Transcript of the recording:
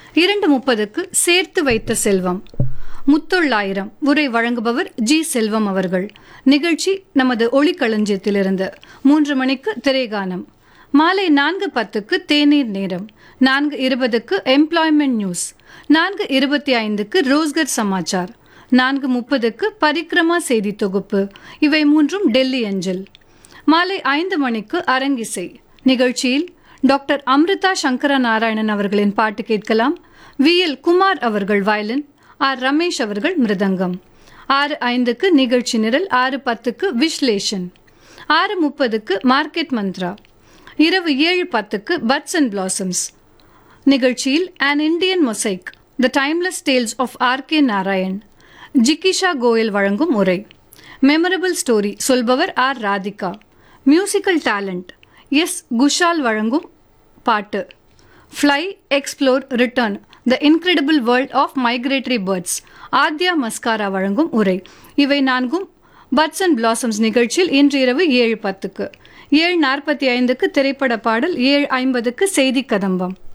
இரண்டு முப்பதுக்கு சேர்த்து வைத்த செல்வம் முத்தொள்ளாயிரம் உரை வழங்குபவர் ஜி செல்வம் அவர்கள் நிகழ்ச்சி நமது ஒளிக்களஞ்சியத்திலிருந்து மூன்று மணிக்கு திரைகானம் மாலை நான்கு பத்துக்கு தேநீர் நேரம் நான்கு இருபதுக்கு எம்ப்ளாய்மெண்ட் நியூஸ் நான்கு இருபத்தி ஐந்துக்கு ரோஸ்கர் சமாச்சார் நான்கு முப்பதுக்கு பரிக்ரமா செய்தி தொகுப்பு இவை மூன்றும் டெல்லி அஞ்சல் மாலை ஐந்து மணிக்கு அரங்கிசை நிகழ்ச்சியில் டாக்டர் அம்ரிதா சங்கர நாராயணன் அவர்களின் பாட்டு கேட்கலாம் வி எல் குமார் அவர்கள் வயலின் ஆர் ரமேஷ் அவர்கள் மிருதங்கம் ஆறு ஐந்துக்கு நிகழ்ச்சி நிரல் ஆறு பத்துக்கு விஸ்லேஷன் ஆறு முப்பதுக்கு மார்க்கெட் மந்த்ரா இரவு ஏழு பத்துக்கு பட்ஸ் அண்ட் பிளாசம்ஸ் நிகழ்ச்சியில் an Indian mosaic the timeless tales of R K Narayan ஜிகிஷா கோயல் வழங்கும் உரை மெமரபிள் ஸ்டோரி சொல்பவர் R Radhika musical talent S Kushal வழங்கும் பாட்டு fly explore return the incredible world of migratory birds Aadya Maskara வழங்கும் உரை இவை நான்கும் பட்ஸ் அண்ட் பிளாசம்ஸ் நிகழ்ச்சியில் இன்று இரவு ஏழு பத்துக்கு ஏழு நாற்பத்தி ஐந்துக்கு திரைப்பட பாடல் ஏழு ஐம்பதுக்கு செய்தி கதம்பம்